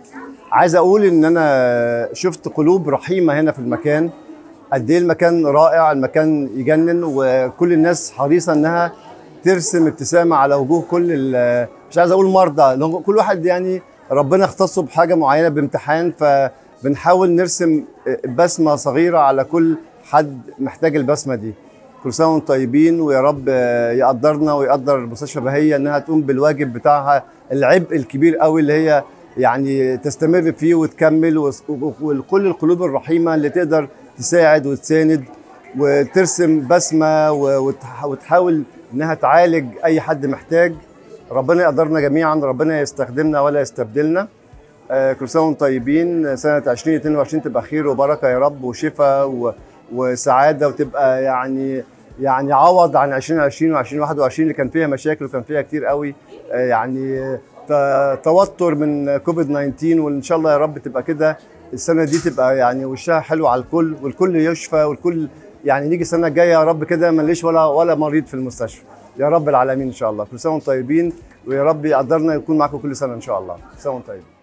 عايز اقول ان انا شفت قلوب رحيمه هنا في المكان قد ايه المكان رائع المكان يجنن وكل الناس حريصه انها ترسم ابتسامه على وجوه كل ال- مش عايز اقول مرضى لأن كل واحد يعني ربنا اختصه بحاجه معينه بامتحان فبنحاول نرسم بسمه صغيره على كل حد محتاج البسمه دي كل سنه وانتم طيبين ويا رب يقدرنا ويقدر مستشفى بهيه انها تقوم بالواجب بتاعها العبء الكبير قوي اللي هي يعني تستمر فيه وتكمل وس- وكل القلوب الرحيمه اللي تقدر تساعد وتساند وترسم بسمه و- وتح- وتحاول انها تعالج اي حد محتاج ربنا يقدرنا جميعا ربنا يستخدمنا ولا يستبدلنا آه، كل سنه وانتم طيبين سنه 2022 تبقى خير وبركه يا رب وشفاء و- وسعاده وتبقى يعني يعني عوض عن 2020 و2021 اللي كان فيها مشاكل وكان فيها كتير قوي آه، يعني ت- توتر من كوفيد 19 وان شاء الله يا رب تبقى كده السنه دي تبقى يعني وشها حلو على الكل والكل يشفى والكل يعني نيجي السنه الجايه يا رب كده ماليش ولا ولا مريض في المستشفى يا رب العالمين ان شاء الله كل سنه وانتم طيبين ويا رب يقدرنا يكون معاكم كل سنه ان شاء الله كل سنه وانتم طيبين